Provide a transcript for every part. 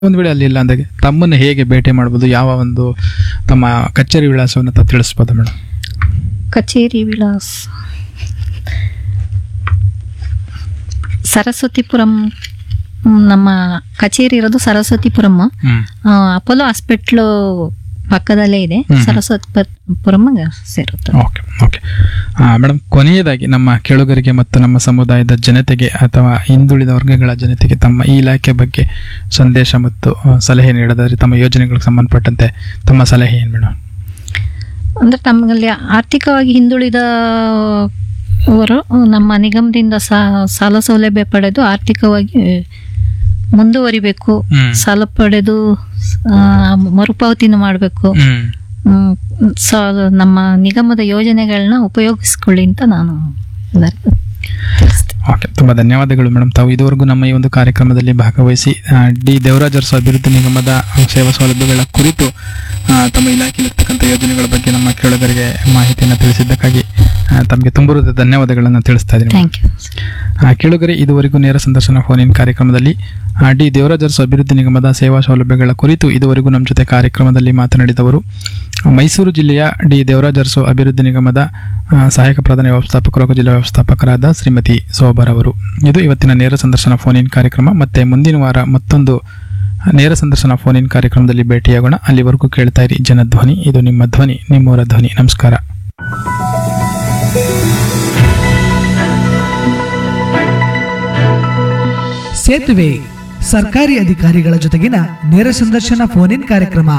ಒಂದು ವೇಳೆ ಅಲ್ಲಿ ಇಲ್ಲ ಅಂದಾಗೆ ತಮ್ಮನ್ನು ಹೇಗೆ ಭೇಟಿ ಮಾಡ್ಬೋದು ಯಾವ ಒಂದು ತಮ್ಮ ಕಚೇರಿ ವಿಳಾಸವನ್ನು ತಾವು ತಿಳಿಸ್ಬೋದು ಮೇಡಮ್ ಕಚೇರಿ ವಿಳಾಸ ಸರಸ್ವತಿಪುರಂ ಮ್, ನಮ್ಮ ಕಚೇರಿ ಇರೋದು ಸರಸ್ವತಿಪುರಂ ಹ್ಮ್ ಆ, ಅಪೋಲೋ ಹಾಸ್ಪಿಟ್ಲು ಪಕ್ಕದಲ್ಲೇ ಇದೆ ಹ್ಮ್. ಸರಸ್ವತಿಪುರಂ ಸೇರುತ್ತೆ ಓಕೆ ಓಕೆ ಮೇಡಮ್ ಕೊನೆಯದಾಗಿ ನಮ್ಮ ಕೇಳುಗರಿಗೆ ಮತ್ತು ನಮ್ಮ ಸಮುದಾಯದ ಜನತೆಗೆ ಅಥವಾ ಹಿಂದುಳಿದ ವರ್ಗಗಳ ಜನತೆಗೆ ತಮ್ಮ ಈ ಇಲಾಖೆ ಬಗ್ಗೆ ಸಂದೇಶ ಮತ್ತು ಆ, ಸಲಹೆ ನೀಡೋದಾದ್ರೆ ತಮ್ಮ ಯೋಜನೆಗಳಿಗೆ ಸಂಬಂಧಪಟ್ಟಂತೆ ತಮ್ಮ ಸಲಹೆ ಏನು ಮೇಡಮ್ ಅಂದ್ರೆ ತಮ್ಮಲ್ಲಿ ಆರ್ಥಿಕವಾಗಿ ಹಿಂದುಳಿದ ಅವರು ನಮ್ಮ ನಿಗಮದಿಂದ ಸಾ- ಸಾಲ ಸೌಲಭ್ಯ ಪಡೆದು ಆರ್ಥಿಕವಾಗಿ ಮುಂದುವರಿಬೇಕು ಹ್ಮ್. ಸಾಲ ಪಡೆದು ಆ, ಮರುಪಾವತಿನ ಮಾಡಬೇಕು ಹ್ಮ್ ನಮ್ಮ ನಿಗಮದ ಯೋಜನೆಗಳನ್ನ ಉಪಯೋಗಿಸ್ಕೊಳ್ಳಿ ಅಂತ ನಾನು ಎಲ್ಲರಿಗೂ ತಿಳಿಸ್ತೀನಿ. ಓಕೆ ತುಂಬ ಧನ್ಯವಾದಗಳು ಮೇಡಮ್ ತಾವು ಇದುವರೆಗೂ ನಮ್ಮ ಈ ಒಂದು ಕಾರ್ಯಕ್ರಮದಲ್ಲಿ ಭಾಗವಹಿಸಿ ಆ, ಡಿ ದೇವರಾಜ್ ಅರಸು ಅಭಿವೃದ್ಧಿ ನಿಗಮದ ಸೇವಾ ಸೌಲಭ್ಯಗಳ ಕುರಿತು ಆ, ತಮ್ಮ ಇಲಾಖೆಯಲ್ಲಿರ್ತಕ್ಕಂಥ ಯೋಜನೆಗಳ ಬಗ್ಗೆ ನಮ್ಮ ಕೇಳುಗರಿಗೆ ಮಾಹಿತಿಯನ್ನು ತಿಳಿಸಿದ್ದಕ್ಕಾಗಿ ಆ, ತಮಗೆ ತುಂಬ ಹೃದಯದ ಧನ್ಯವಾದಗಳನ್ನು ತಿಳಿಸ್ತಾ ಇದ್ದೀನಿ ಥ್ಯಾಂಕ್ ಯು ಆ, ಕೇಳುಗರೆ ಇದುವರೆಗೂ ನೇರ ಸಂದರ್ಶನ ಫೋನ್ ಇನ್ ಕಾರ್ಯಕ್ರಮದಲ್ಲಿ ಆ, ಡಿ ದೇವರಾಜ್ ಅರಸು ಅಭಿವೃದ್ಧಿ ನಿಗಮದ ಸೇವಾ ಸೌಲಭ್ಯಗಳ ಕುರಿತು ಇದುವರೆಗೂ ನಮ್ಮ ಜೊತೆ ಕಾರ್ಯಕ್ರಮದಲ್ಲಿ ಮಾತನಾಡಿದವರು ಮೈಸೂರು ಜಿಲ್ಲೆಯ ಡಿ ದೇವರಾಜ್ ಅರಸು ಅಭಿವೃದ್ಧಿ ನಿಗಮದ ಆ, ಸಹಾಯಕ ಪ್ರಧಾನ ವ್ಯವಸ್ಥಾಪಕರು ಹಾಗೂ ಜಿಲ್ಲಾ ವ್ಯವಸ್ಥಾಪಕರಾದ ಶ್ರೀಮತಿ ಸೋಬರ್ ಅವರು ಇದು ಇವತ್ತಿನ ನೇರ ಸಂದರ್ಶನ ಫೋನ್ ಇನ್ ಕಾರ್ಯಕ್ರಮ ಮತ್ತೆ ಮುಂದಿನ ವಾರ ಮತ್ತೊಂದು ನೇರ ಸಂದರ್ಶನ ಫೋನ್ ಇನ್ ಕಾರ್ಯಕ್ರಮದಲ್ಲಿ ಭೇಟಿಯಾಗೋಣ ಅಲ್ಲಿವರೆಗೂ ಕೇಳ್ತಾ ಇರಿ ಜನಧ್ವನಿ ಇದು ನಿಮ್ಮ ಧ್ವನಿ ನಿಮ್ಮೂರ ಧ್ವನಿ ನಮಸ್ಕಾರ ಸೇತುವೆ ಸರ್ಕಾರಿ ಅಧಿಕಾರಿಗಳ ಜೊತೆಗಿನ ನೇರ ಸಂದರ್ಶನ ಫೋನ್ ಇನ್ ಕಾರ್ಯಕ್ರಮ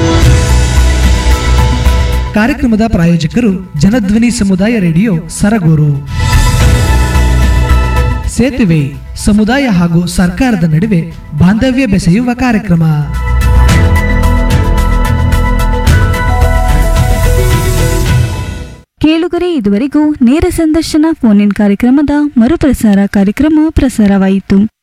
ಕಾರ್ಯಕ್ರಮದ ಪ್ರಾಯೋಜಕರು ಜನಧ್ವನಿ ಸಮುದಾಯ ರೇಡಿಯೋ ಸರಗೂರು ಸೇತುವೆ ಸಮುದಾಯ ಹಾಗೂ ಸರ್ಕಾರದ ನಡುವೆ ಬಾಂಧವ್ಯ ಬೆಸೆಯುವ ಕಾರ್ಯಕ್ರಮ ಕೇಳುಗರೆ ಇದುವರೆಗೂ ನೇರ ಸಂದರ್ಶನ ಫೋನ್ ಇನ್ ಕಾರ್ಯಕ್ರಮದ ಮರುಪ್ರಸಾರ ಕಾರ್ಯಕ್ರಮ ಪ್ರಸಾರವಾಯಿತು